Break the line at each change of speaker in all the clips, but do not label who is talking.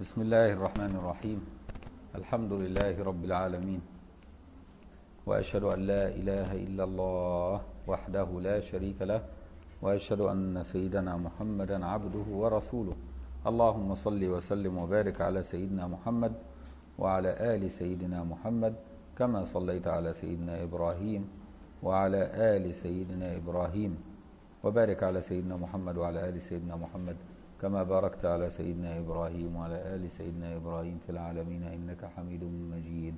بسم الله الرحمن الرحيم الحمد لله رب العالمين وأشهد أن لا إله إلا الله وحده لا شريك له وأشهد أن سيدنا محمدا عبده ورسوله اللهم صل وسلم وبارك على سيدنا محمد وعلى آل سيدنا محمد كما صليت على سيدنا إبراهيم وعلى آل سيدنا إبراهيم وبارك على سيدنا محمد وعلى آل سيدنا محمد كما باركت على سيدنا إبراهيم وعلى آل سيدنا إبراهيم في العالمين إنك حميد مجيد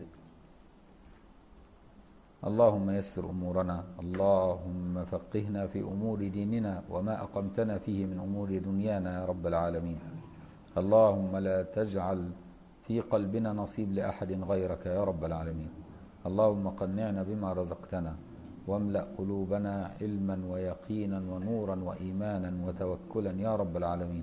اللهم يسر أمورنا اللهم فقهنا في أمور ديننا وما أقمتنا فيه من أمور دنيانا يا رب العالمين اللهم لا تجعل في قلبنا نصيب لأحد غيرك يا رب العالمين اللهم قنعنا بما رزقتنا واملأ قلوبنا علما ويقينا ونورا وإيمانا وتوكلا يا رب العالمين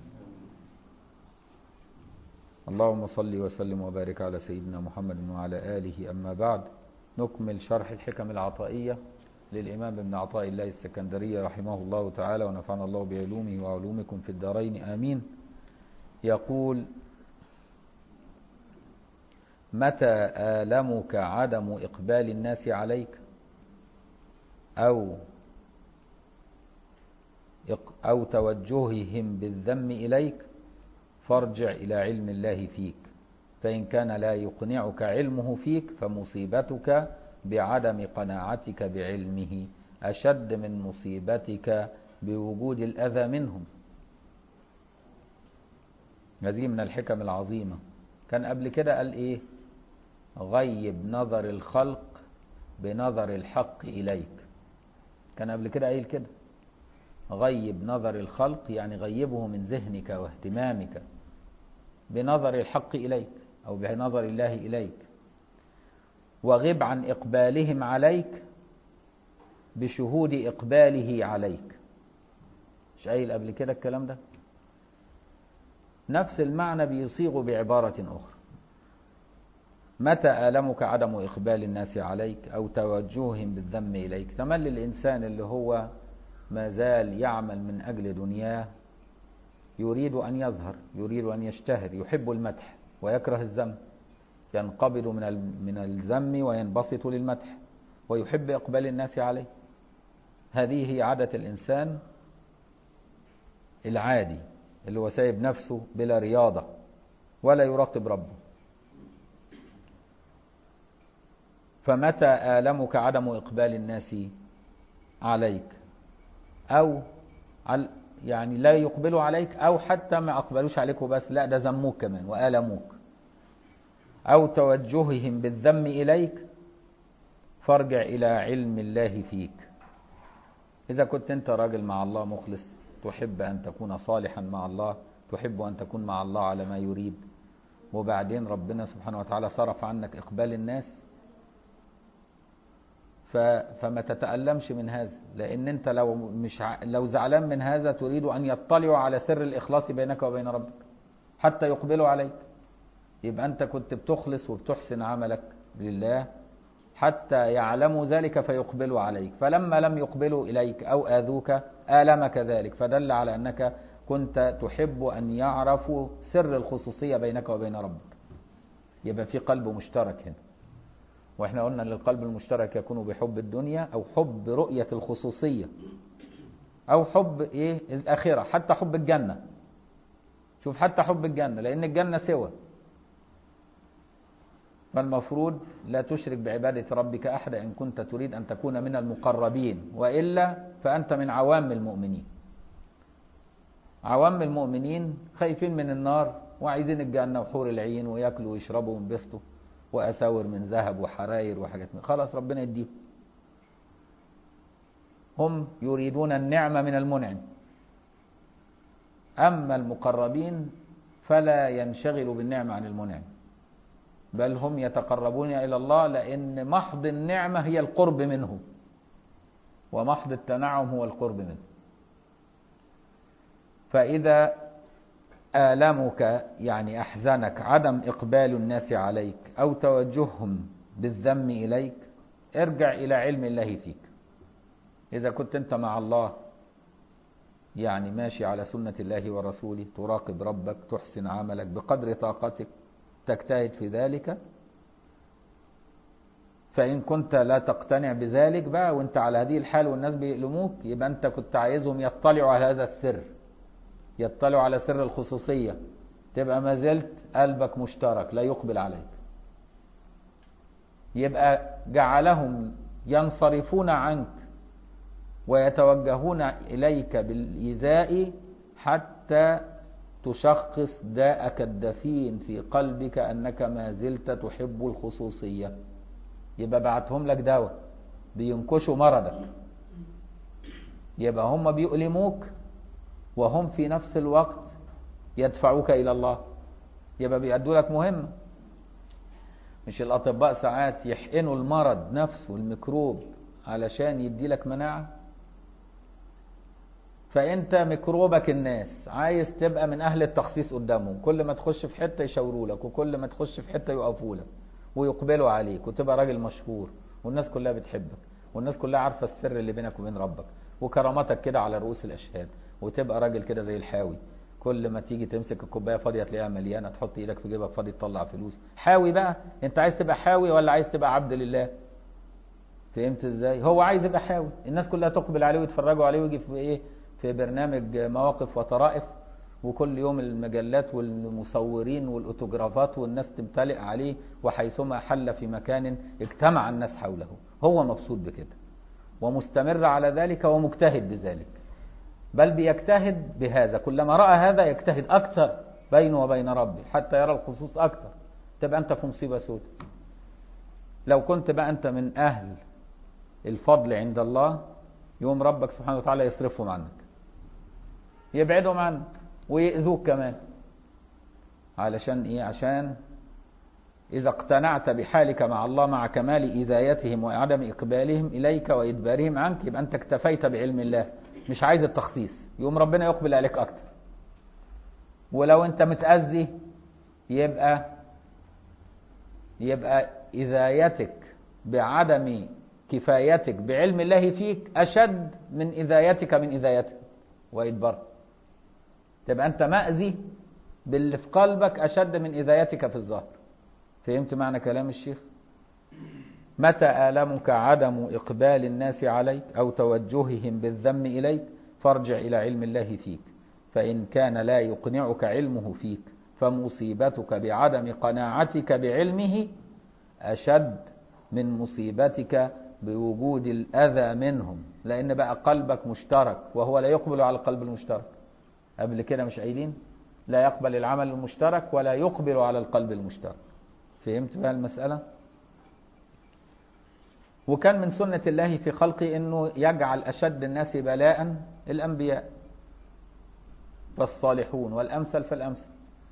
اللهم صل وسلم وبارك على سيدنا محمد وعلى آله أما بعد نكمل شرح الحكم العطائية للإمام ابن عطاء الله السكندري رحمه الله تعالى ونفعنا الله بعلومه وعلومكم في الدارين آمين يقول متى آلمك عدم إقبال الناس عليك أو أو توجههم بالذم إليك فارجع إلى علم الله فيك فإن كان لا يقنعك علمه فيك فمصيبتك بعدم قناعتك بعلمه أشد من مصيبتك بوجود الأذى منهم هذه من الحكم العظيمة كان قبل كده قال إيه غيب نظر الخلق بنظر الحق إليك كان قبل كده قايل كده غيب نظر الخلق يعني غيبه من ذهنك واهتمامك بنظر الحق إليك أو بنظر الله إليك وغب عن إقبالهم عليك بشهود إقباله عليك مش قايل قبل كده الكلام ده نفس المعنى بيصيغ بعبارة أخرى متى آلمك عدم إقبال الناس عليك أو توجههم بالذم إليك تملي الإنسان اللي هو ما زال يعمل من أجل دنياه يريد أن يظهر يريد أن يشتهر يحب المدح ويكره الذم ينقبض من من الذم وينبسط للمدح ويحب إقبال الناس عليه هذه هي عادة الإنسان العادي اللي هو سايب نفسه بلا رياضة ولا يراقب ربه فمتى آلمك عدم إقبال الناس عليك أو يعني لا يقبلوا عليك أو حتى ما أقبلوش عليك وبس لا ده ذموك كمان وآلموك أو توجههم بالذم إليك فارجع إلى علم الله فيك إذا كنت أنت راجل مع الله مخلص تحب أن تكون صالحا مع الله تحب أن تكون مع الله على ما يريد وبعدين ربنا سبحانه وتعالى صرف عنك إقبال الناس فما تتألمش من هذا لأن أنت لو مش ع... لو زعلان من هذا تريد أن يطلعوا على سر الإخلاص بينك وبين ربك حتى يقبلوا عليك يبقى أنت كنت بتخلص وبتحسن عملك لله حتى يعلموا ذلك فيقبلوا عليك فلما لم يقبلوا إليك أو آذوك آلمك ذلك فدل على أنك كنت تحب أن يعرفوا سر الخصوصية بينك وبين ربك يبقى في قلب مشترك هنا واحنا قلنا ان القلب المشترك يكون بحب الدنيا او حب رؤية الخصوصية او حب ايه الاخرة حتى حب الجنة شوف حتى حب الجنة لان الجنة سوى فالمفروض لا تشرك بعبادة ربك أحد إن كنت تريد أن تكون من المقربين وإلا فأنت من عوام المؤمنين عوام المؤمنين خايفين من النار وعايزين الجنة وحور العين ويأكلوا ويشربوا وينبسطوا وأساور من ذهب وحراير وحاجات من خلاص ربنا يديهم هم يريدون النعمة من المنعم أما المقربين فلا ينشغلوا بالنعمة عن المنعم بل هم يتقربون إلى الله لأن محض النعمة هي القرب منه ومحض التنعم هو القرب منه فإذا آلمك يعني أحزنك عدم إقبال الناس عليك أو توجههم بالذم إليك ارجع إلى علم الله فيك إذا كنت أنت مع الله يعني ماشي على سنة الله ورسوله تراقب ربك تحسن عملك بقدر طاقتك تجتهد في ذلك فإن كنت لا تقتنع بذلك بقى وانت على هذه الحال والناس بيألموك يبقى انت كنت عايزهم يطلعوا على هذا السر يطلعوا على سر الخصوصية تبقى ما زلت قلبك مشترك لا يقبل عليك يبقى جعلهم ينصرفون عنك ويتوجهون إليك بالإيذاء حتى تشخص داءك الدفين في قلبك أنك ما زلت تحب الخصوصية يبقى بعتهم لك دواء بينكشوا مرضك يبقى هم بيؤلموك وهم في نفس الوقت يدفعوك إلى الله يبقى بيأدوا لك مهمة مش الأطباء ساعات يحقنوا المرض نفسه الميكروب علشان يدي لك مناعة فأنت ميكروبك الناس عايز تبقى من أهل التخصيص قدامهم كل ما تخش في حتة يشاوروا لك وكل ما تخش في حتة يقفوا لك ويقبلوا عليك وتبقى راجل مشهور والناس كلها بتحبك والناس كلها عارفة السر اللي بينك وبين ربك وكرامتك كده على رؤوس الأشهاد وتبقى راجل كده زي الحاوي كل ما تيجي تمسك الكوبايه فاضيه تلاقيها مليانه تحط ايدك في جيبك فاضي تطلع فلوس حاوي بقى انت عايز تبقى حاوي ولا عايز تبقى عبد لله فهمت ازاي هو عايز يبقى حاوي الناس كلها تقبل عليه ويتفرجوا عليه ويجي في ايه في برنامج مواقف وطرائف وكل يوم المجلات والمصورين والاوتوجرافات والناس تمتلئ عليه وحيثما حل في مكان اجتمع الناس حوله هو مبسوط بكده ومستمر على ذلك ومجتهد بذلك بل بيجتهد بهذا كلما رأى هذا يجتهد أكثر بينه وبين ربه حتى يرى الخصوص أكثر تبقى أنت في مصيبة سودة لو كنت بقى أنت من أهل الفضل عند الله يوم ربك سبحانه وتعالى يصرفهم عنك يبعدهم عنك ويأذوك كمان علشان إيه عشان إذا اقتنعت بحالك مع الله مع كمال إذايتهم وعدم إقبالهم إليك وإدبارهم عنك يبقى أنت اكتفيت بعلم الله مش عايز التخصيص يقوم ربنا يقبل عليك أكتر ولو أنت متأذي يبقى يبقى إذايتك بعدم كفايتك بعلم الله فيك أشد من إذايتك من إذايته وإدباره تبقى أنت مأذي باللي في قلبك أشد من إذايتك في الظاهر فهمت معنى كلام الشيخ متى آلمك عدم إقبال الناس عليك أو توجههم بالذم إليك فارجع إلى علم الله فيك فإن كان لا يقنعك علمه فيك فمصيبتك بعدم قناعتك بعلمه أشد من مصيبتك بوجود الأذى منهم لأن بقى قلبك مشترك وهو لا يقبل على القلب المشترك قبل كده مش قايلين لا يقبل العمل المشترك ولا يقبل على القلب المشترك فهمت بقى المسألة وكان من سنة الله في خلقه أنه يجعل أشد الناس بلاء الأنبياء والصالحون والأمثل فالأمثل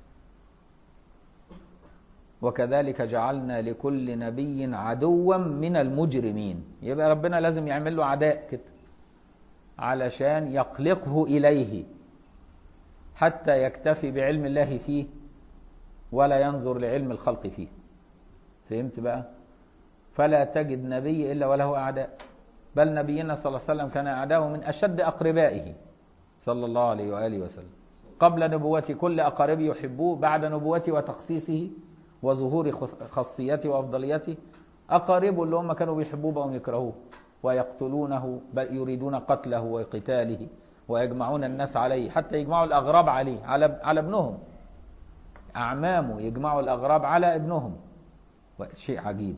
وكذلك جعلنا لكل نبي عدوا من المجرمين يبقى ربنا لازم يعمل له عداء كده علشان يقلقه إليه حتى يكتفي بعلم الله فيه ولا ينظر لعلم الخلق فيه فهمت بقى فلا تجد نبي إلا وله أعداء بل نبينا صلى الله عليه وسلم كان أعداؤه من أشد أقربائه صلى الله عليه وآله وسلم قبل نبوته كل أقاربه يحبوه بعد نبوته وتخصيصه وظهور خاصيته وأفضليته أقاربه اللي هم كانوا بيحبوه بقوا يكرهوه ويقتلونه بل يريدون قتله وقتاله ويجمعون الناس عليه حتى يجمعوا الأغراب عليه على على ابنهم أعمامه يجمعوا الأغراب على ابنهم شيء عجيب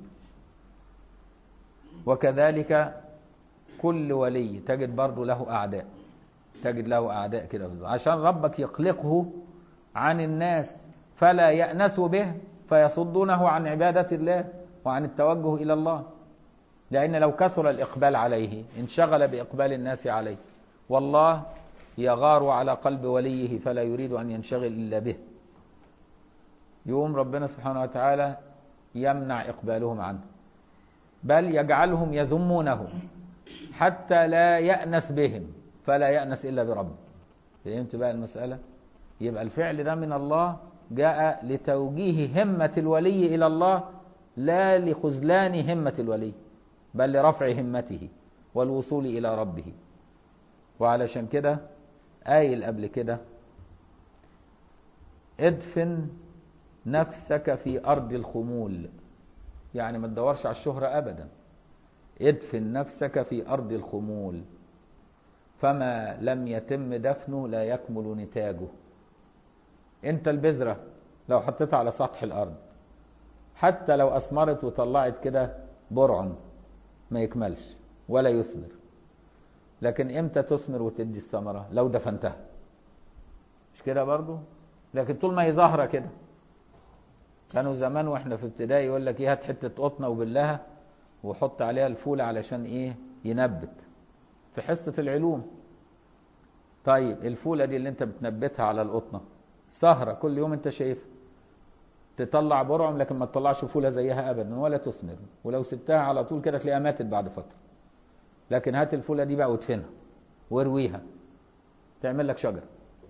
وكذلك كل ولي تجد برضه له أعداء تجد له أعداء كده عشان ربك يقلقه عن الناس فلا يأنسوا به فيصدونه عن عبادة الله وعن التوجه إلى الله لأن لو كثر الإقبال عليه انشغل بإقبال الناس عليه والله يغار على قلب وليه فلا يريد أن ينشغل إلا به يوم ربنا سبحانه وتعالى يمنع إقبالهم عنه بل يجعلهم يذمونه حتى لا يأنس بهم فلا يأنس إلا بربه فهمت بقى المسألة يبقى الفعل ده من الله جاء لتوجيه همة الولي إلى الله لا لخذلان همة الولي بل لرفع همته والوصول إلى ربه وعلشان كده قايل قبل كده ادفن نفسك في أرض الخمول يعني ما تدورش على الشهرة أبدا ادفن نفسك في أرض الخمول فما لم يتم دفنه لا يكمل نتاجه انت البذرة لو حطيتها على سطح الأرض حتى لو أثمرت وطلعت كده برعم ما يكملش ولا يثمر لكن امتى تثمر وتدي الثمرة لو دفنتها مش كده برضو لكن طول ما هي ظاهرة كده كانوا زمان واحنا في ابتدائي يقول لك ايه هات حتة قطنة وبلها وحط عليها الفولة علشان ايه ينبت في حصة العلوم طيب الفولة دي اللي انت بتنبتها على القطنة سهرة كل يوم انت شايفها تطلع برعم لكن ما تطلعش فولة زيها ابدا ولا تثمر ولو سبتها على طول كده تلاقيها ماتت بعد فترة لكن هات الفولة دي بقى وادفنها وارويها تعمل لك شجر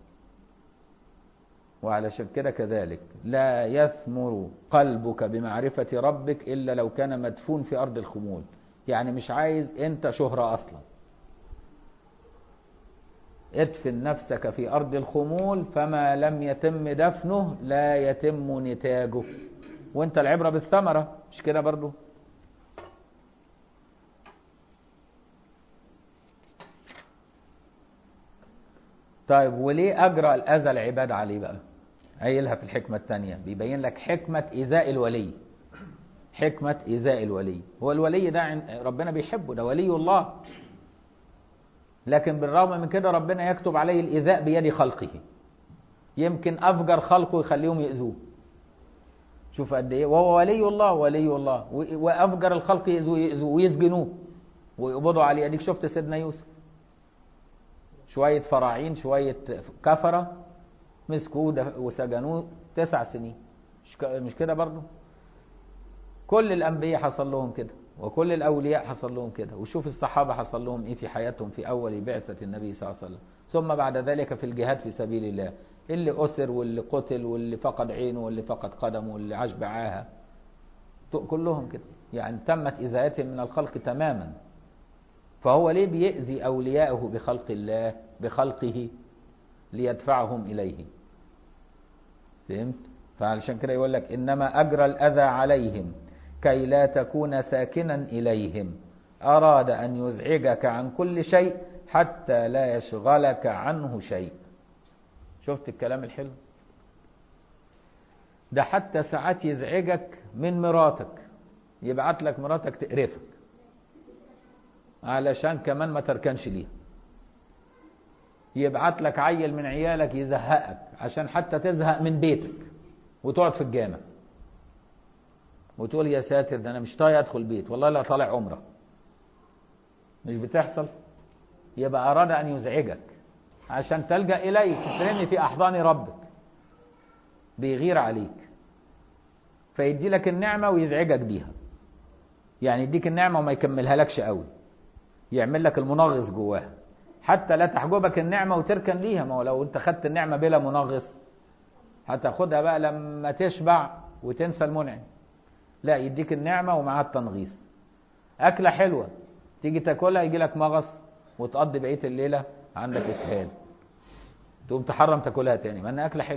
وعلشان كده كذلك لا يثمر قلبك بمعرفة ربك إلا لو كان مدفون في أرض الخمول يعني مش عايز أنت شهرة أصلا ادفن نفسك في أرض الخمول فما لم يتم دفنه لا يتم نتاجه وانت العبرة بالثمرة مش كده برضو طيب وليه أجرى الأذى العباد عليه بقى قايلها في الحكمة الثانية بيبين لك حكمة إيذاء الولي حكمة إيذاء الولي هو الولي ده ربنا بيحبه ده ولي الله لكن بالرغم من كده ربنا يكتب عليه الإيذاء بيد خلقه يمكن أفجر خلقه يخليهم يأذوه شوف قد إيه وهو ولي الله ولي الله وأفجر الخلق يأذوه يأذوه ويسجنوه ويقبضوا عليه أديك شفت سيدنا يوسف شوية فراعين شوية كفرة مسكوه وسجنوه تسع سنين مش كده برضه كل الأنبياء حصل لهم كده وكل الأولياء حصل لهم كده وشوف الصحابة حصل لهم إيه في حياتهم في أول بعثة النبي صلى الله عليه وسلم ثم بعد ذلك في الجهاد في سبيل الله اللي أسر واللي قتل واللي فقد عينه واللي فقد قدمه واللي عاش بعاهة كلهم كده يعني تمت إذاءتهم من الخلق تماما فهو ليه بيأذي أولياءه بخلق الله بخلقه ليدفعهم إليه فهمت؟ فعلشان كده يقول لك إنما أجرى الأذى عليهم كي لا تكون ساكنا إليهم أراد أن يزعجك عن كل شيء حتى لا يشغلك عنه شيء شفت الكلام الحلو ده حتى ساعات يزعجك من مراتك يبعت لك مراتك تقرفك علشان كمان ما تركنش ليها يبعت لك عيل من عيالك يزهقك عشان حتى تزهق من بيتك وتقعد في الجامع وتقول يا ساتر ده انا مش طايق ادخل بيت والله لا طالع عمره مش بتحصل يبقى اراد ان يزعجك عشان تلجا اليه تترمي في احضان ربك بيغير عليك فيدي لك النعمه ويزعجك بيها يعني يديك النعمه وما يكملها لكش قوي يعمل لك المنغص جواها حتى لا تحجبك النعمه وتركن ليها ما هو لو انت خدت النعمه بلا منغص هتاخدها بقى لما تشبع وتنسى المنعم لا يديك النعمة ومعاها التنغيص أكلة حلوة تيجي تاكلها يجي لك مغص وتقضي بقية الليلة عندك إسهال تقوم تحرم تاكلها تاني ما إنها أكلة حلوة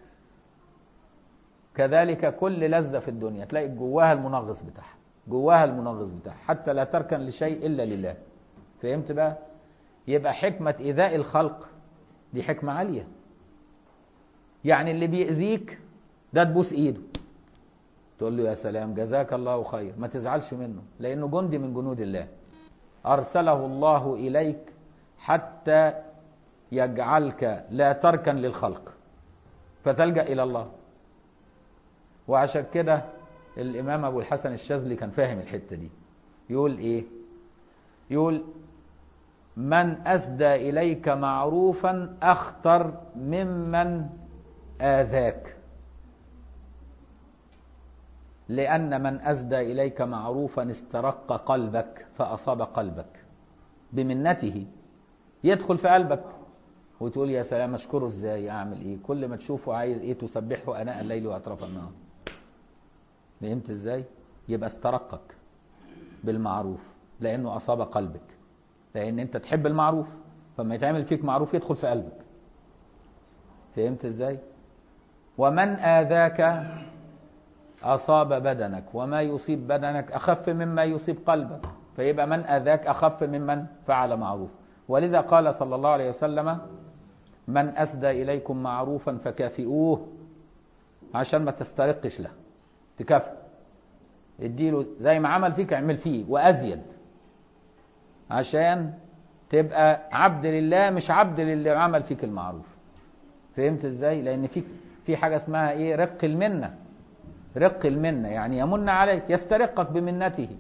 كذلك كل لذة في الدنيا تلاقي جواها المنغص بتاعها جواها المنغص بتاعها حتى لا تركن لشيء إلا لله فهمت بقى يبقى حكمة إيذاء الخلق دي حكمة عالية يعني اللي بيأذيك ده تبوس إيده تقول له يا سلام جزاك الله خير ما تزعلش منه لأنه جندي من جنود الله أرسله الله إليك حتى يجعلك لا تركن للخلق فتلجأ إلى الله وعشان كده الإمام أبو الحسن الشاذلي كان فاهم الحتة دي يقول إيه يقول من أسدى إليك معروفا أخطر ممن آذاك لأن من أسدى إليك معروفا استرق قلبك فأصاب قلبك بمنته يدخل في قلبك وتقول يا سلام اشكره ازاي اعمل ايه كل ما تشوفه عايز ايه تسبحه اناء الليل واطراف النهار فهمت ازاي يبقى استرقك بالمعروف لانه اصاب قلبك لان انت تحب المعروف فما يتعمل فيك معروف يدخل في قلبك فهمت ازاي ومن آذاك أصاب بدنك وما يصيب بدنك أخف مما يصيب قلبك فيبقى من آذاك أخف ممن فعل معروف ولذا قال صلى الله عليه وسلم من أسدى إليكم معروفا فكافئوه عشان ما تسترقش له تكافئ اديله زي ما عمل فيك اعمل فيه وأزيد عشان تبقى عبد لله مش عبد للي عمل فيك المعروف فهمت ازاي لان في في حاجه اسمها ايه رق المنه رق المنه يعني يمن عليك يسترقك بمنته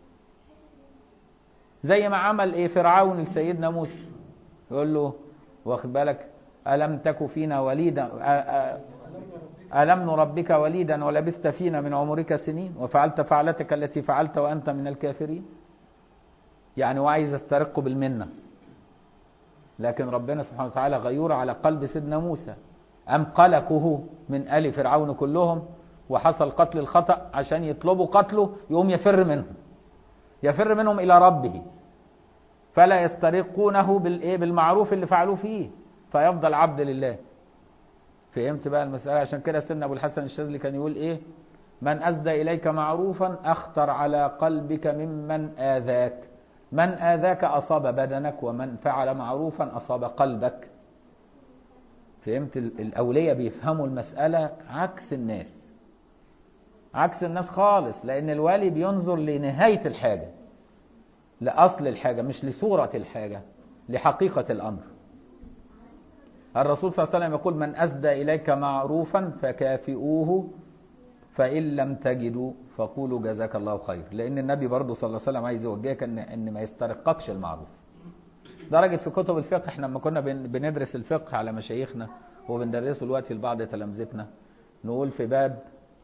زي ما عمل ايه فرعون لسيدنا موسى يقول له واخد بالك الم تك فينا وليدا الم نربك وليدا ولبثت فينا من عمرك سنين وفعلت فعلتك التي فعلت وانت من الكافرين يعني وعايز يسترق بالمنه لكن ربنا سبحانه وتعالى غيور على قلب سيدنا موسى أم قلقه من آل فرعون كلهم وحصل قتل الخطأ عشان يطلبوا قتله يقوم يفر منهم يفر منهم إلى ربه فلا يسترقونه بالإيه بالمعروف اللي فعلوه فيه فيفضل عبد لله فهمت بقى المسألة عشان كده سيدنا أبو الحسن الشاذلي كان يقول إيه من أسدى إليك معروفا أخطر على قلبك ممن آذاك من آذاك أصاب بدنك ومن فعل معروفا أصاب قلبك فهمت الأولياء بيفهموا المسألة عكس الناس عكس الناس خالص لأن الوالي بينظر لنهاية الحاجة لأصل الحاجة مش لصورة الحاجة لحقيقة الأمر الرسول صلى الله عليه وسلم يقول من أسدى إليك معروفا فكافئوه فإن لم تجدوا فقولوا جزاك الله خير لأن النبي برضه صلى الله عليه وسلم عايز يوجهك إن, إن ما يسترقكش المعروف درجة في كتب الفقه احنا لما كنا بندرس الفقه على مشايخنا وبندرسه دلوقتي لبعض تلامذتنا نقول في باب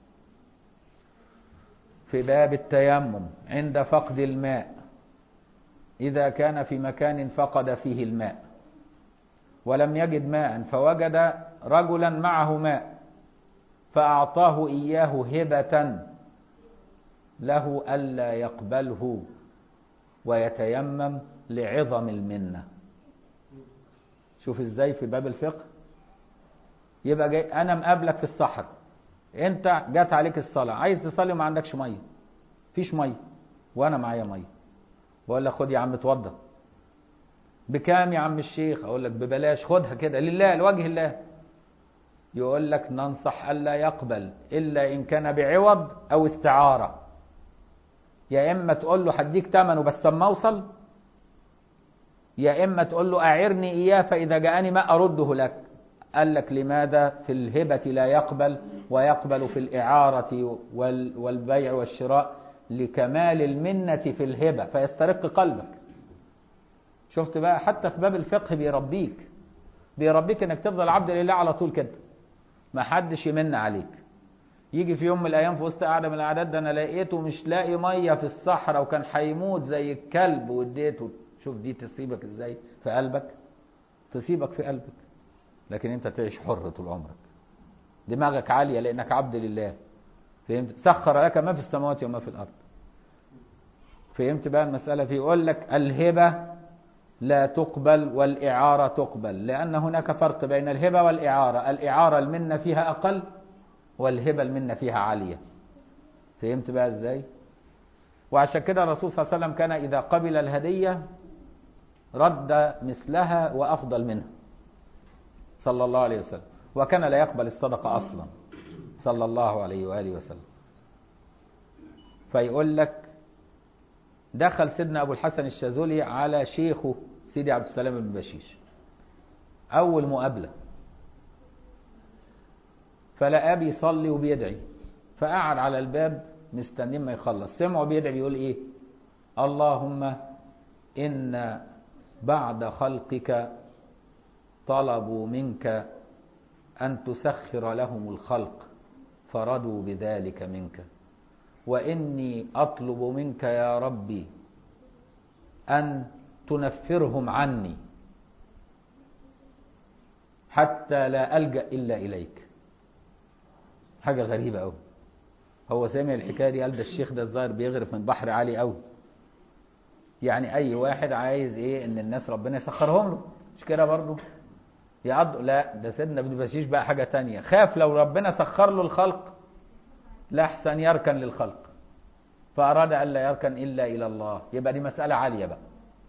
في باب التيمم عند فقد الماء إذا كان في مكان فقد فيه الماء ولم يجد ماء فوجد رجلا معه ماء فأعطاه إياه هبة له ألا يقبله ويتيمم لعظم المنة شوف ازاي في باب الفقه يبقى جاي انا مقابلك في الصحراء انت جات عليك الصلاه عايز تصلي وما عندكش ميه فيش ميه وانا معايا ميه بقول لك خد يا عم اتوضى بكام يا عم الشيخ اقول لك ببلاش خدها كده لله لوجه الله يقول لك ننصح الا يقبل الا ان كان بعوض او استعاره يا اما تقول له هديك ثمنه بس اما اوصل يا اما تقول له اعرني اياه فاذا جاءني ما ارده لك قال لك لماذا في الهبه لا يقبل ويقبل في الاعاره والبيع والشراء لكمال المنه في الهبه فيسترق قلبك شفت بقى حتى في باب الفقه بيربيك بيربيك انك تفضل عبد لله على طول كده ما حدش يمن عليك يجي في يوم من الايام في وسط قعده من القعدات ده انا لقيته مش لاقي ميه في الصحراء وكان هيموت زي الكلب واديته شوف دي تصيبك ازاي في قلبك تصيبك في قلبك لكن انت تعيش حر طول عمرك دماغك عاليه لانك عبد لله فهمت سخر لك ما في السماوات وما في الارض فهمت بقى المساله في يقول لك الهبه لا تقبل والإعارة تقبل لأن هناك فرق بين الهبة والإعارة الإعارة المنة فيها أقل والهبة المنة فيها عالية فهمت بقى إزاي وعشان كده الرسول صلى الله عليه وسلم كان إذا قبل الهدية رد مثلها وأفضل منها صلى الله عليه وسلم وكان لا يقبل الصدقة أصلا صلى الله عليه وآله وسلم فيقول لك دخل سيدنا أبو الحسن الشاذلي على شيخه سيدي عبد السلام بن بشيش أول مقابلة فلقاه بيصلي وبيدعي فقعد على الباب مستنين ما يخلص سمعه بيدعي بيقول إيه اللهم إن بعد خلقك طلبوا منك أن تسخر لهم الخلق فرضوا بذلك منك واني اطلب منك يا ربي ان تنفرهم عني حتى لا الجا الا اليك حاجه غريبه قوي هو سامع الحكايه دي قال ده الشيخ ده الظاهر بيغرف من بحر عالي قوي يعني اي واحد عايز ايه ان الناس ربنا يسخرهم له مش كده برضه يعض لا ده سيدنا ابن بشيش بقى حاجة تانية خاف لو ربنا سخر له الخلق لأحسن يركن للخلق فأراد ألا يركن إلا إلى الله يبقى دي مسألة عالية بقى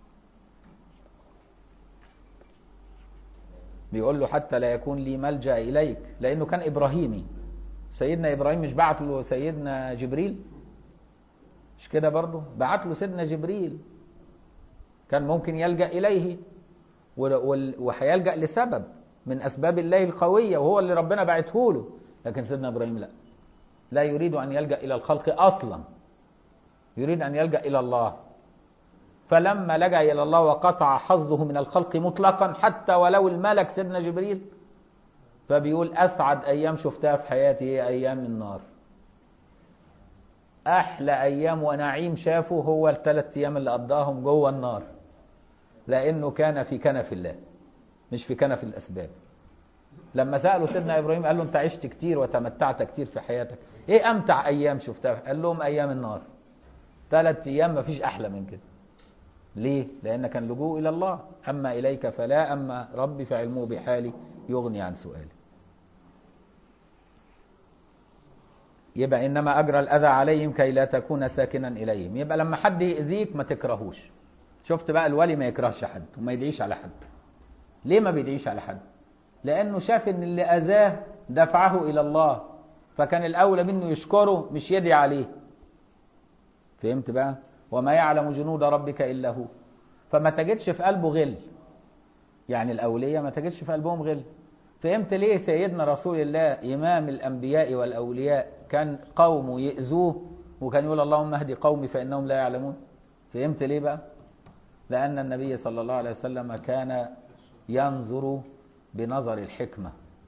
بيقول له حتى لا يكون لي ملجأ إليك لأنه كان إبراهيمي سيدنا إبراهيم مش بعت له سيدنا جبريل مش كده برضه بعت له سيدنا جبريل كان ممكن يلجأ إليه وهيلجأ لسبب من أسباب الله القوية وهو اللي ربنا بعته له لكن سيدنا إبراهيم لا لا يريد أن يلجأ إلى الخلق أصلا يريد أن يلجأ إلى الله فلما لجأ إلى الله وقطع حظه من الخلق مطلقا حتى ولو الملك سيدنا جبريل فبيقول أسعد أيام شفتها في حياتي هي أيام النار أحلى أيام ونعيم شافه هو الثلاث أيام اللي قضاهم جوه النار لأنه كان في كنف الله مش في كنف الأسباب لما سألوا سيدنا إبراهيم قال له أنت عشت كتير وتمتعت كتير في حياتك إيه أمتع أيام شفتها قال لهم أيام النار ثلاث أيام مفيش أحلى من كده ليه؟ لأن كان لجوء إلى الله أما إليك فلا أما ربي فعلمه بحالي يغني عن سؤالي يبقى إنما أجرى الأذى عليهم كي لا تكون ساكنا إليهم يبقى لما حد يأذيك ما تكرهوش شفت بقى الولي ما يكرهش حد وما يدعيش على حد ليه ما بيدعيش على حد لأنه شاف إن اللي أذاه دفعه إلى الله فكان الأولى منه يشكره مش يدعي عليه فهمت بقى وما يعلم جنود ربك إلا هو فما تجدش في قلبه غل يعني الأولية ما تجدش في قلبهم غل فهمت ليه سيدنا رسول الله إمام الأنبياء والأولياء كان قومه يأذوه وكان يقول اللهم اهدي قومي فإنهم لا يعلمون فهمت ليه بقى لأن النبي صلى الله عليه وسلم كان ينظر بنظر الحكمة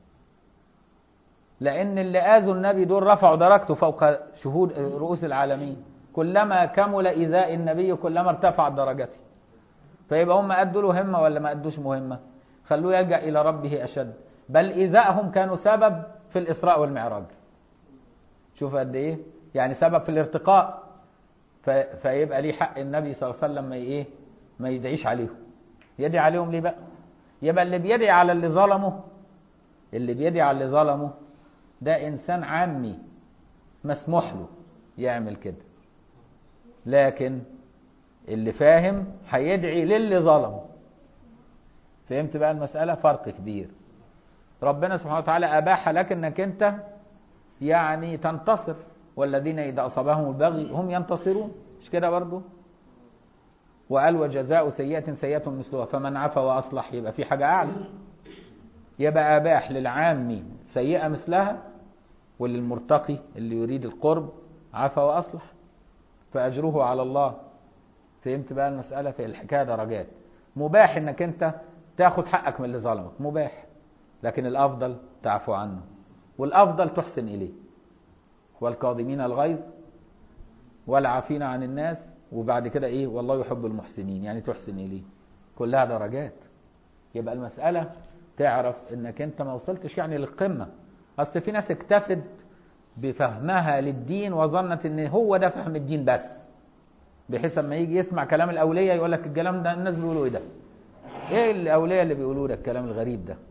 لأن اللي آذوا النبي دول رفعوا درجته فوق شهود رؤوس العالمين كلما كمل إيذاء النبي كلما ارتفعت درجته فيبقى هم أدوا له همة ولا ما أدوش مهمة خلوه يلجأ إلى ربه أشد بل إيذائهم كانوا سبب في الإسراء والمعراج شوف قد إيه يعني سبب في الارتقاء فيبقى ليه حق النبي صلى الله عليه وسلم ما إيه ما يدعيش عليهم يدعي عليهم ليه بقى يبقى اللي بيدعي على اللي ظلمه اللي بيدعي على اللي ظلمه ده إنسان عامي مسموح له يعمل كده لكن اللي فاهم هيدعي للي ظلمه فهمت بقى المسألة فرق كبير ربنا سبحانه وتعالى أباح لك أنك أنت يعني تنتصر والذين إذا أصابهم البغي هم ينتصرون مش كده برضه وقال وجزاء سيئة سيئة مثلها فمن عفا وأصلح يبقى في حاجة أعلى يبقى أباح للعام سيئة مثلها وللمرتقي اللي يريد القرب عفا وأصلح فأجره على الله فهمت بقى المسألة في الحكاية درجات مباح انك انت تاخد حقك من اللي ظلمك مباح لكن الافضل تعفو عنه والافضل تحسن اليه والكاظمين الغيظ والعافين عن الناس وبعد كده ايه والله يحب المحسنين يعني تحسن اليه كلها درجات يبقى المسألة تعرف انك انت ما وصلتش يعني للقمة اصل في ناس اكتفت بفهمها للدين وظنت ان هو ده فهم الدين بس بحيث اما يجي يسمع كلام الاولياء يقول لك الكلام ده الناس بيقولوا ايه ده ايه الاولياء اللي بيقولوه ده الكلام الغريب ده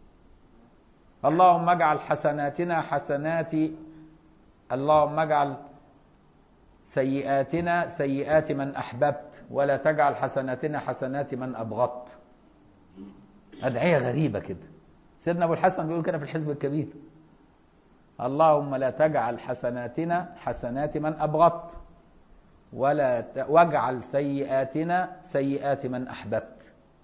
اللهم اجعل حسناتنا حسنات اللهم اجعل سيئاتنا سيئات من احببت ولا تجعل حسناتنا حسنات من ابغضت ادعيه غريبه كده سيدنا ابو الحسن بيقول كده في الحزب الكبير اللهم لا تجعل حسناتنا حسنات من ابغضت ولا ت... واجعل سيئاتنا سيئات من احببت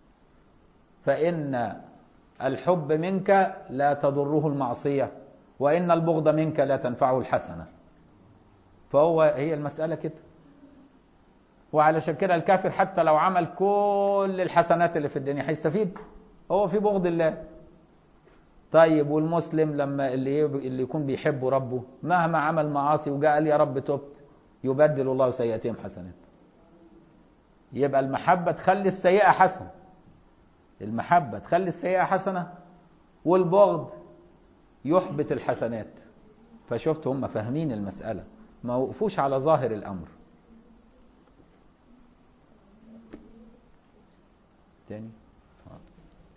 فان الحب منك لا تضره المعصيه وان البغض منك لا تنفعه الحسنه فهو هي المساله كده وعلشان كده الكافر حتى لو عمل كل الحسنات اللي في الدنيا هيستفيد هو في بغض الله طيب والمسلم لما اللي اللي يكون بيحب ربه مهما عمل معاصي وجاء قال يا رب تبت يبدل الله سيئاتهم حسنات يبقى المحبة تخلي السيئة حسنة المحبة تخلي السيئة حسنة والبغض يحبط الحسنات فشفت هم فاهمين المسألة ما وقفوش على ظاهر الأمر تاني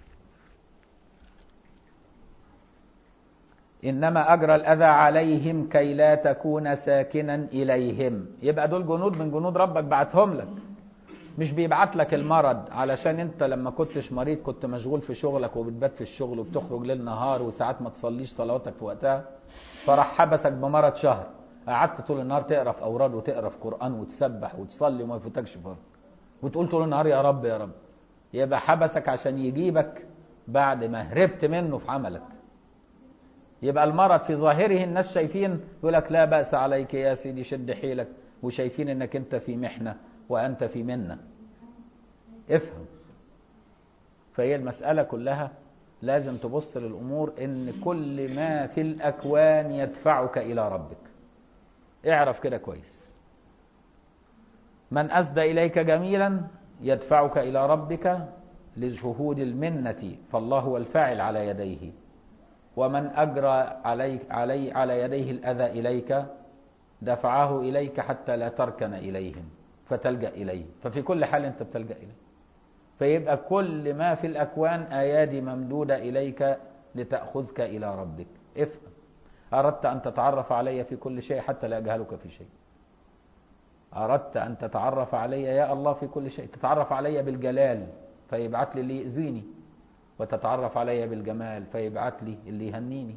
إنما أجرى الأذى عليهم كي لا تكون ساكنا إليهم يبقى دول جنود من جنود ربك بعتهم لك مش بيبعت لك المرض علشان انت لما كنتش مريض كنت مشغول في شغلك وبتبات في الشغل وبتخرج ليل نهار وساعات ما تصليش صلواتك في وقتها فراح حبسك بمرض شهر قعدت طول النهار تقرا في اوراد وتقرا في قران وتسبح وتصلي وما يفوتكش فرض وتقول طول النهار يا رب يا رب يبقى حبسك عشان يجيبك بعد ما هربت منه في عملك يبقى المرض في ظاهره الناس شايفين يقول لك لا بأس عليك يا سيدي شد حيلك وشايفين انك انت في محنة وانت في منة افهم فهي المسألة كلها لازم تبص للأمور ان كل ما في الأكوان يدفعك إلى ربك اعرف كده كويس من أسدى إليك جميلا يدفعك إلى ربك لشهود المنة فالله هو الفاعل على يديه ومن أجرى عليك علي على يديه الأذى إليك دفعه إليك حتى لا تركن إليهم فتلجأ إليه ففي كل حال أنت بتلجأ إليه فيبقى كل ما في الأكوان أيادي ممدودة إليك لتأخذك إلى ربك افهم أردت أن تتعرف علي في كل شيء حتى لا أجهلك في شيء أردت أن تتعرف علي يا الله في كل شيء تتعرف علي بالجلال فيبعت لي اللي يأذيني وتتعرف علي بالجمال فيبعت لي اللي يهنيني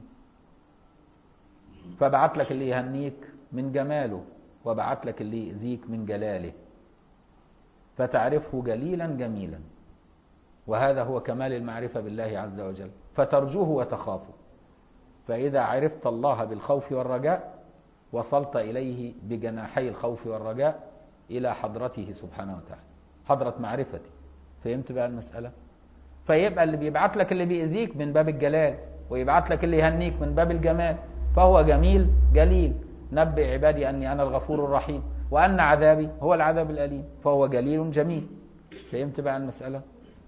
فبعت لك اللي يهنيك من جماله وبعت لك اللي يأذيك من جلاله فتعرفه جليلا جميلا وهذا هو كمال المعرفة بالله عز وجل فترجوه وتخافه فإذا عرفت الله بالخوف والرجاء وصلت إليه بجناحي الخوف والرجاء إلى حضرته سبحانه وتعالى حضرة معرفته فهمت بقى المسألة فيبقى اللي بيبعت لك اللي بيأذيك من باب الجلال ويبعت لك اللي يهنيك من باب الجمال فهو جميل جليل نبئ عبادي أني أنا الغفور الرحيم وأن عذابي هو العذاب الأليم فهو جليل جميل فهمت بقى المسألة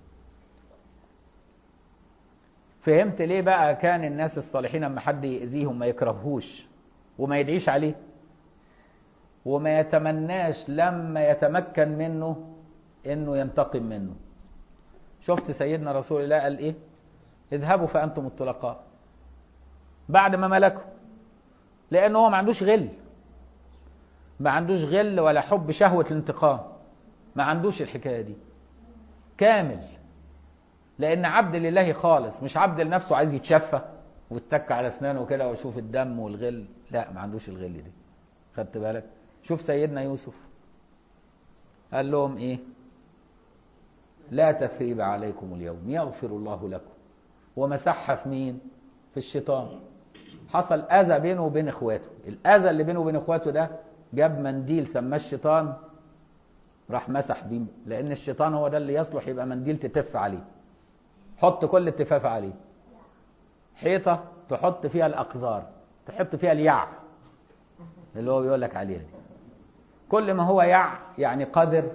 فهمت ليه بقى كان الناس الصالحين لما حد يأذيهم ما يكرهوش وما يدعيش عليه وما يتمناش لما يتمكن منه انه ينتقم منه شفت سيدنا رسول الله قال ايه اذهبوا فانتم الطلقاء بعد ما ملكوا لانه هو ما عندوش غل ما عندوش غل ولا حب شهوة الانتقام ما عندوش الحكاية دي كامل لان عبد لله خالص مش عبد لنفسه عايز يتشفى ويتك على اسنانه كده ويشوف الدم والغل لا ما عندوش الغل دي خدت بالك شوف سيدنا يوسف قال لهم ايه لا تثريب عليكم اليوم يغفر الله لكم ومسحها في مين في الشيطان حصل اذى بينه وبين اخواته الاذى اللي بينه وبين اخواته ده جاب منديل سماه الشيطان راح مسح بيه لان الشيطان هو ده اللي يصلح يبقى منديل تتف عليه حط كل التفاف عليه حيطه تحط فيها الاقذار تحط فيها اليع اللي هو بيقول لك عليها دي كل ما هو يع يعني قذر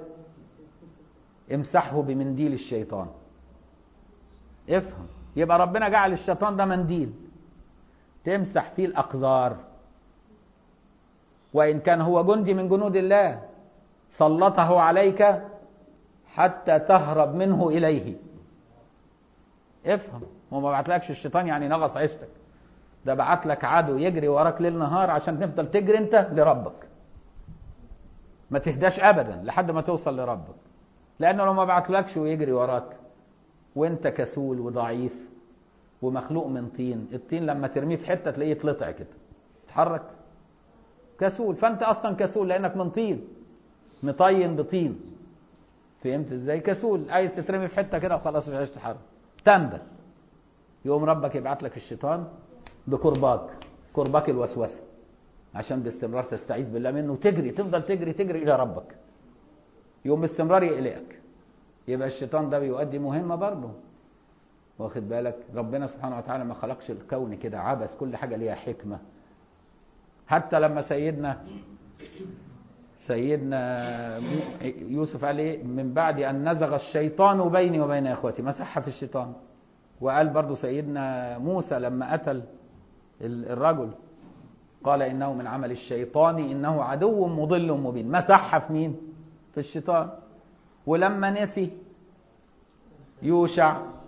امسحه بمنديل الشيطان افهم يبقى ربنا جعل الشيطان ده منديل تمسح فيه الاقذار وان كان هو جندي من جنود الله سلطه عليك حتى تهرب منه اليه افهم هو ما بعتلكش الشيطان يعني نغص عيشتك ده بعت لك عدو يجري وراك ليل نهار عشان تفضل تجري انت لربك ما تهداش ابدا لحد ما توصل لربك لانه لو ما بعتلكش ويجري وراك وانت كسول وضعيف ومخلوق من طين الطين لما ترميه في حته تلاقيه يتلطع كده اتحرك كسول فانت اصلا كسول لانك من طين مطين بطين فهمت ازاي كسول عايز تترمي في حته كده وخلاص مش عايز تتحرك تنبل يقوم ربك يبعت لك الشيطان بكرباك كرباك الوسوسه عشان باستمرار تستعيذ بالله منه وتجري تفضل تجري تجري الى ربك يقوم باستمرار يقلقك يبقى الشيطان ده بيؤدي مهمه برضه واخد بالك ربنا سبحانه وتعالى ما خلقش الكون كده عبث كل حاجه ليها حكمه حتى لما سيدنا سيدنا يوسف قال ايه من بعد ان نزغ الشيطان بيني وبين اخوتي مسحها في الشيطان وقال برضو سيدنا موسى لما قتل الرجل قال انه من عمل الشيطان انه عدو مضل مبين مسحها في مين في الشيطان ولما نسي يوشع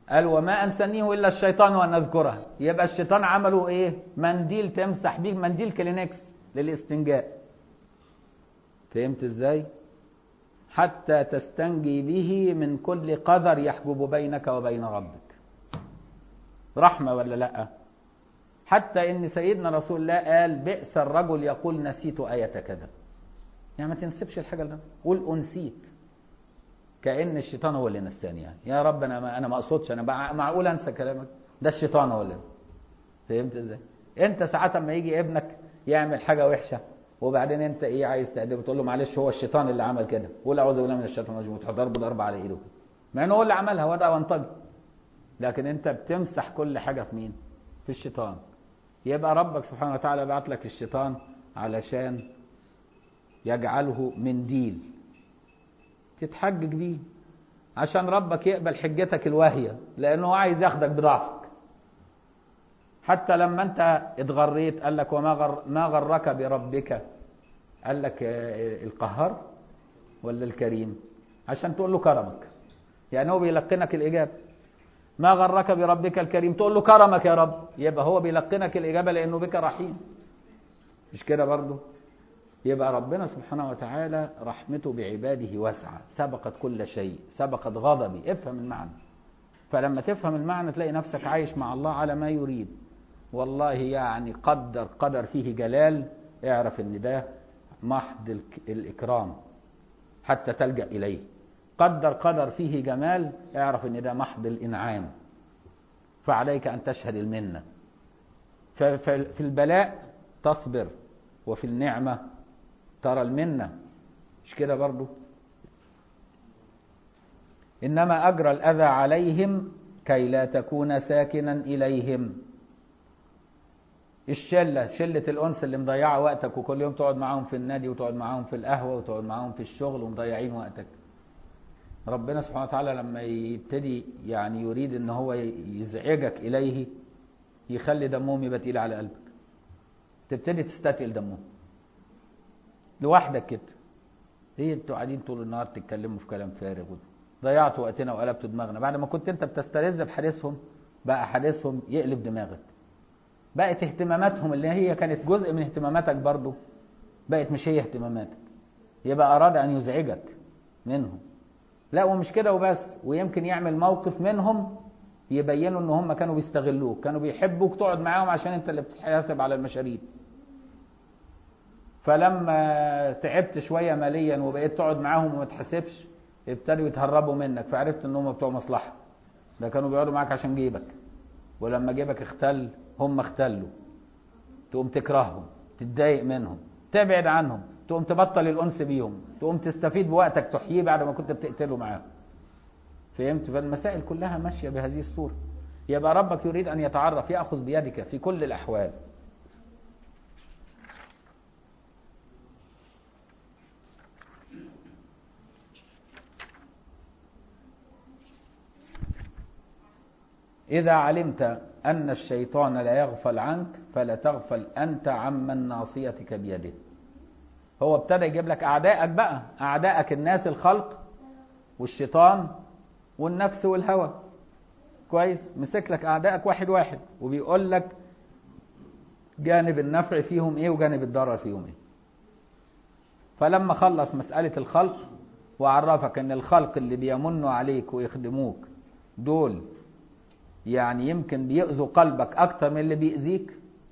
قال وما أنسانيه إلا الشيطان وأن أذكره يبقى الشيطان عمله إيه منديل تمسح بيه منديل كلينكس للاستنجاء فهمت إزاي حتى تستنجي به من كل قذر يحجب بينك وبين ربك رحمة ولا لأ حتى إن سيدنا رسول الله قال بئس الرجل يقول نسيت آية كذا يعني ما تنسبش الحاجة اللي قول أنسيت كأن الشيطان هو اللي نساني يعني يا رب أنا ما أنا ما أقصدش أنا معقول أنسى كلامك ده الشيطان هو اللي فهمت إزاي أنت ساعات ما يجي ابنك يعمل حاجة وحشة وبعدين انت ايه عايز تأدبه تقول له معلش هو الشيطان اللي عمل كده قول اعوذ بالله من الشيطان الرجيم وتروح ضربه ضربه على ايده مع انه هو اللي عملها وضع وانطجي لكن انت بتمسح كل حاجه في مين في الشيطان يبقى ربك سبحانه وتعالى بعت لك الشيطان علشان يجعله منديل تتحجج بيه عشان ربك يقبل حجتك الواهيه لانه عايز ياخدك بضعفك حتى لما انت اتغريت قال لك وما غر ما غرك بربك قال لك القهار ولا الكريم عشان تقول له كرمك يعني هو بيلقنك الاجابه ما غرك بربك الكريم تقول له كرمك يا رب يبقى هو بيلقنك الاجابه لانه بك رحيم مش كده برضه يبقى ربنا سبحانه وتعالى رحمته بعباده واسعه سبقت كل شيء سبقت غضبي افهم المعنى فلما تفهم المعنى تلاقي نفسك عايش مع الله على ما يريد والله يعني قدر قدر فيه جلال اعرف ان ده محض الإكرام حتى تلجأ إليه قدر قدر فيه جمال اعرف ان ده محض الإنعام فعليك أن تشهد المنة ففي البلاء تصبر وفي النعمة ترى المنة مش كده برضو إنما أجرى الأذى عليهم كي لا تكون ساكنا إليهم الشله شله الانس اللي مضيعه وقتك وكل يوم تقعد معاهم في النادي وتقعد معاهم في القهوه وتقعد معاهم في الشغل ومضيعين وقتك ربنا سبحانه وتعالى لما يبتدي يعني يريد ان هو يزعجك اليه يخلي دمهم يبقى تقيل على قلبك تبتدي تستثقل دمهم لوحدك كده ايه انتوا قاعدين طول النهار تتكلموا في كلام فارغ ضيعتوا وقتنا وقلبتوا دماغنا بعد ما كنت انت بتستلذ بحديثهم بقى حديثهم يقلب دماغك بقت اهتماماتهم اللي هي كانت جزء من اهتماماتك برضو بقت مش هي اهتماماتك يبقى أراد أن يزعجك منهم لا ومش كده وبس ويمكن يعمل موقف منهم يبينوا ان هم كانوا بيستغلوك كانوا بيحبوك تقعد معاهم عشان انت اللي بتحاسب على المشاريب فلما تعبت شوية ماليا وبقيت تقعد معاهم وما تحاسبش ابتدوا يتهربوا منك فعرفت ان هم بتوع مصلحة ده كانوا بيقعدوا معاك عشان جيبك ولما جيبك اختل هم اختلوا تقوم تكرههم تتضايق منهم تبعد عنهم تقوم تبطل الانس بيهم تقوم تستفيد بوقتك تحييه بعد ما كنت بتقتله معاهم فهمت فالمسائل كلها ماشيه بهذه الصوره يبقى ربك يريد ان يتعرف ياخذ بيدك في كل الاحوال إذا علمت أن الشيطان لا يغفل عنك فلا تغفل أنت عمن ناصيتك بيده هو ابتدى يجيب لك أعدائك بقى أعدائك الناس الخلق والشيطان والنفس والهوى كويس مسك لك أعدائك واحد واحد وبيقول لك جانب النفع فيهم إيه وجانب الضرر فيهم إيه فلما خلص مسألة الخلق وعرفك أن الخلق اللي بيمنوا عليك ويخدموك دول يعني يمكن بيؤذوا قلبك أكتر من اللي بيأذيك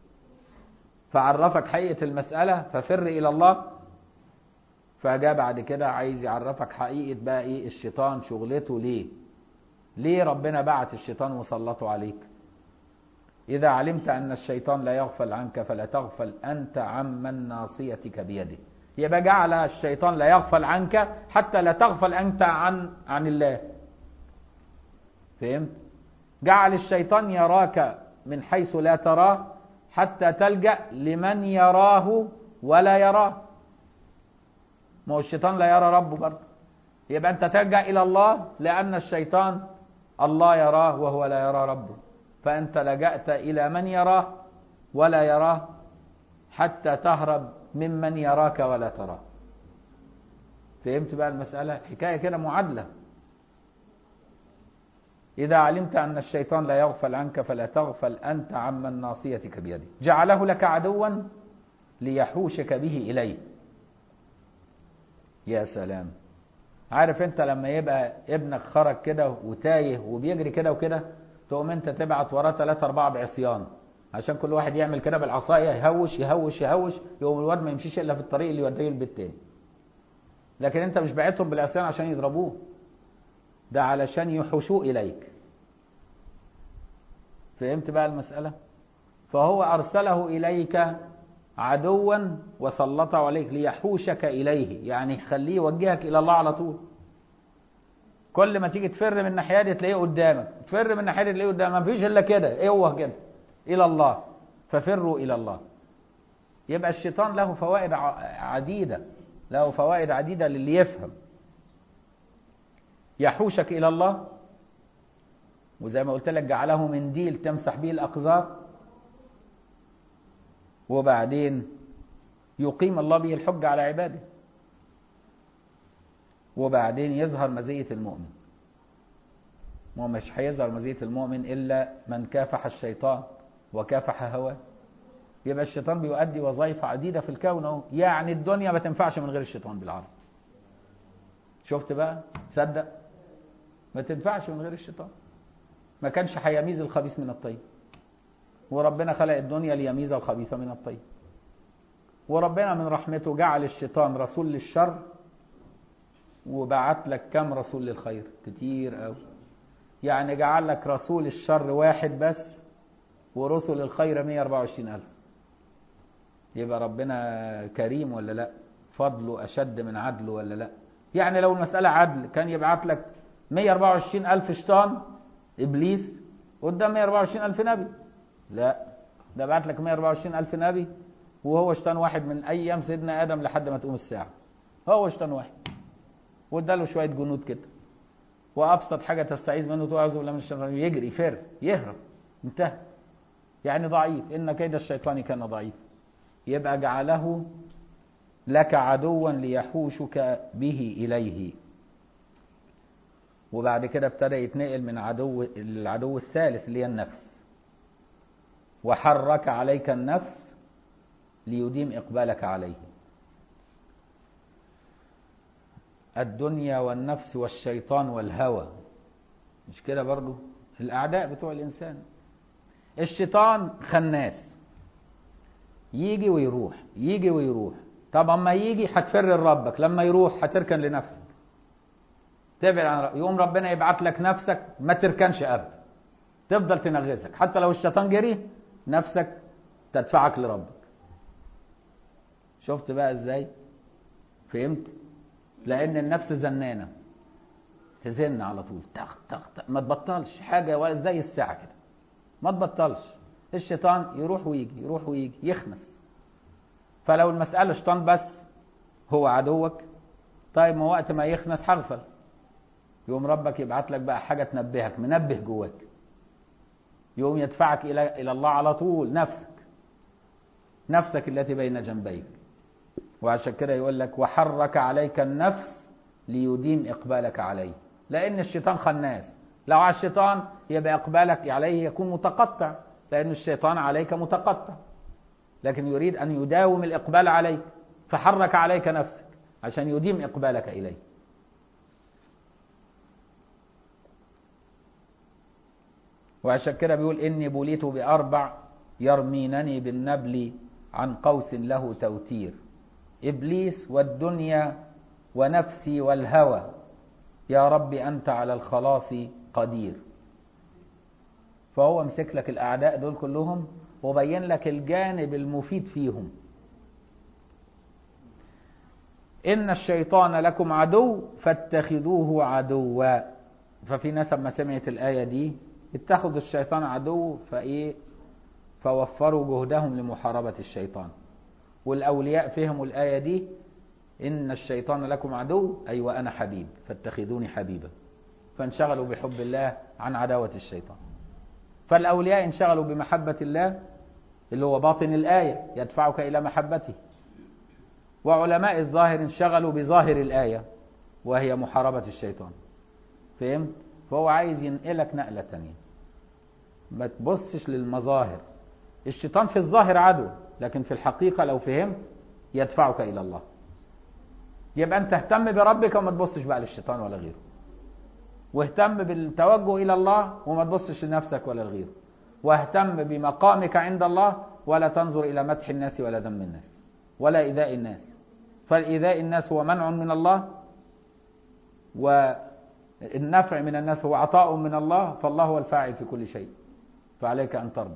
فعرفك حقيقة المسألة ففر إلى الله فجاء بعد كده عايز يعرفك حقيقة بقى إيه الشيطان شغلته ليه ليه ربنا بعت الشيطان وسلطه عليك إذا علمت أن الشيطان لا يغفل عنك فلا تغفل أنت عمن ناصيتك بيده يبقى جعل الشيطان لا يغفل عنك حتى لا تغفل أنت عن عن الله فهمت جعل الشيطان يراك من حيث لا تراه حتى تلجأ لمن يراه ولا يراه ما هو الشيطان لا يرى ربه برضه يبقى أنت تلجأ إلى الله لأن الشيطان الله يراه وهو لا يرى ربه فأنت لجأت إلى من يراه ولا يراه حتى تهرب ممن يراك ولا تراه فهمت بقى المسألة حكاية كده معادلة إذا علمت أن الشيطان لا يغفل عنك فلا تغفل أنت عمن ناصيتك بيده جعله لك عدوا ليحوشك به إليه يا سلام عارف انت لما يبقى ابنك خرج كده وتايه وبيجري كده وكده تقوم انت تبعت وراه ثلاثة أربعة بعصيان عشان كل واحد يعمل كده بالعصاية يهوش يهوش يهوش يقوم الواد ما يمشيش إلا في الطريق اللي يوديه البيت تاني لكن انت مش بعتهم بالعصيان عشان يضربوه ده علشان يحوشوه إليك فهمت بقى المسألة فهو أرسله إليك عدوا وسلطه عليك ليحوشك إليه يعني يخليه يوجهك إلى الله على طول كل ما تيجي تفر من الناحية دي تلاقيه قدامك تفر من الناحية دي تلاقيه قدامك ما فيش إلا كده اوه كده إلى الله ففروا إلى الله يبقى الشيطان له فوائد عديدة له فوائد عديدة للي يفهم يحوشك إلى الله وزي ما قلت لك جعله منديل تمسح به الأقذار وبعدين يقيم الله به الحجة على عباده وبعدين يظهر مزية المؤمن ما مش هيظهر مزية المؤمن إلا من كافح الشيطان وكافح هواه يبقى الشيطان بيؤدي وظائف عديدة في الكون اهو يعني الدنيا ما تنفعش من غير الشيطان بالعرض شفت بقى تصدق ما تنفعش من غير الشيطان ما كانش هيميز الخبيث من الطيب وربنا خلق الدنيا ليميز الخبيث من الطيب وربنا من رحمته جعل الشيطان رسول للشر وبعت لك كم رسول للخير كتير قوي يعني جعل لك رسول الشر واحد بس ورسل الخير 124 ألف يبقى ربنا كريم ولا لا فضله أشد من عدله ولا لا يعني لو المسألة عدل كان يبعت لك 124 ألف شيطان إبليس قدام 124 ألف نبي لا ده بعت لك 124 ألف نبي وهو شيطان واحد من أيام سيدنا آدم لحد ما تقوم الساعة هو شيطان واحد واداله شوية جنود كده وأبسط حاجة تستعيذ منه تقول أعوذ بالله من الشيطان يجري يفر يهرب انتهى يعني ضعيف إن كيد الشيطان كان ضعيف يبقى جعله لك عدوا ليحوشك به إليه وبعد كده ابتدى يتنقل من عدو العدو الثالث اللي هي النفس وحرك عليك النفس ليديم إقبالك عليه الدنيا والنفس والشيطان والهوى مش كده برضو الأعداء بتوع الإنسان الشيطان خناس يجي ويروح يجي ويروح طب اما يجي هتفر لربك لما يروح هتركن لنفسك تبعد عن رب. يقوم ربنا يبعت لك نفسك ما تركنش ابدا تفضل تنغزك حتى لو الشيطان جري نفسك تدفعك لربك شفت بقى ازاي فهمت لان النفس زنانه تزن على طول تخ تخ, تخ. ما تبطلش حاجه ولا زي الساعه كده ما تبطلش الشيطان يروح ويجي يروح ويجي يخنس فلو المسألة شيطان بس هو عدوك طيب ما وقت ما يخنس هغفل يقوم ربك يبعت لك بقى حاجة تنبهك منبه جواك يقوم يدفعك إلى إلى الله على طول نفسك نفسك التي بين جنبيك وعشان كده يقول لك وحرك عليك النفس ليديم إقبالك عليه لأن الشيطان خناس لو على الشيطان يبقى إقبالك عليه يكون متقطع لأن الشيطان عليك متقطع لكن يريد أن يداوم الإقبال عليك فحرك عليك نفسك عشان يديم إقبالك إليه وعشان كده بيقول إني بليت بأربع يرمينني بالنبل عن قوس له توتير إبليس والدنيا ونفسي والهوى يا رب أنت على الخلاص قدير فهو مسك لك الأعداء دول كلهم وبين لك الجانب المفيد فيهم إن الشيطان لكم عدو فاتخذوه عدوا ففي ناس لما سمعت الآية دي اتخذوا الشيطان عدو فإيه فوفروا جهدهم لمحاربة الشيطان والأولياء فهموا الآية دي إن الشيطان لكم عدو أي أيوة وأنا حبيب فاتخذوني حبيبا فانشغلوا بحب الله عن عداوة الشيطان فالأولياء انشغلوا بمحبة الله اللي هو باطن الآية يدفعك إلى محبته وعلماء الظاهر انشغلوا بظاهر الآية وهي محاربة الشيطان فهمت؟ فهو عايز ينقلك نقلة تانية ما تبصش للمظاهر الشيطان في الظاهر عدو لكن في الحقيقة لو فهمت يدفعك إلى الله يبقى أنت اهتم بربك وما تبصش بقى للشيطان ولا غيره واهتم بالتوجه إلى الله وما تبصش لنفسك ولا لغيره واهتم بمقامك عند الله ولا تنظر إلى مدح الناس ولا ذم الناس ولا إيذاء الناس فالإيذاء الناس هو منع من الله والنفع من الناس هو عطاء من الله فالله هو الفاعل في كل شيء فعليك أن ترضى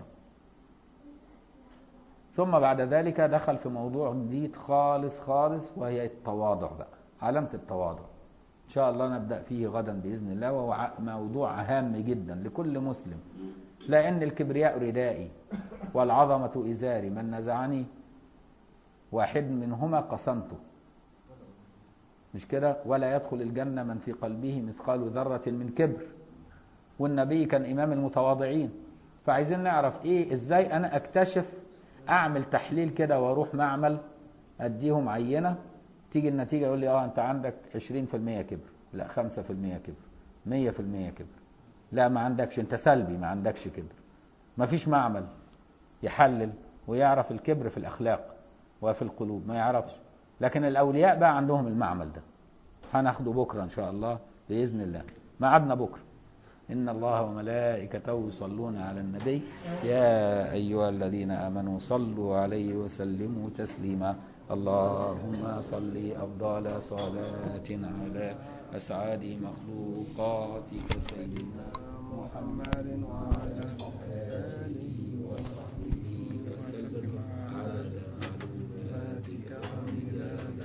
ثم بعد ذلك دخل في موضوع جديد خالص خالص وهي التواضع بقى علامة التواضع إن شاء الله نبدأ فيه غدا بإذن الله وهو موضوع هام جدا لكل مسلم لأن الكبرياء ردائي والعظمة إزاري من نزعني واحد منهما قسمته مش كده ولا يدخل الجنة من في قلبه مثقال ذرة من كبر والنبي كان إمام المتواضعين فعايزين نعرف إيه إزاي أنا أكتشف أعمل تحليل كده وأروح معمل أديهم عينة تيجي النتيجة يقول لي اه انت عندك 20% كبر لا 5% كبر 100% كبر لا ما عندكش انت سلبي ما عندكش كبر ما فيش معمل يحلل ويعرف الكبر في الأخلاق وفي القلوب ما يعرفش لكن الأولياء بقى عندهم المعمل ده هناخده بكرة إن شاء الله بإذن الله ميعادنا بكرة إن الله وملائكته يصلون على النبي يا أيها الذين آمنوا صلوا عليه وسلموا تسليما اللهم صل أفضل صلاة على أسعد مخلوقاتك سيدنا محمد وعلى آله وصحبه وسلم عدد معلوماتك ومداد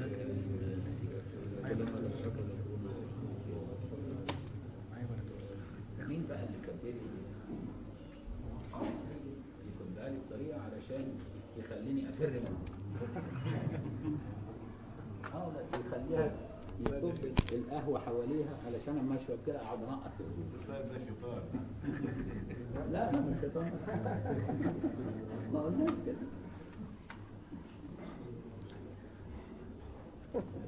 كلماتك مين بقى اللي كبر يكون لي بطريقة علشان يخليني أفر منه اه لا يخليها يصب القهوة حواليها علشان اما اشرب كده اقعد انقط في الهدوء لا لا مش شيطان ما قلناش كده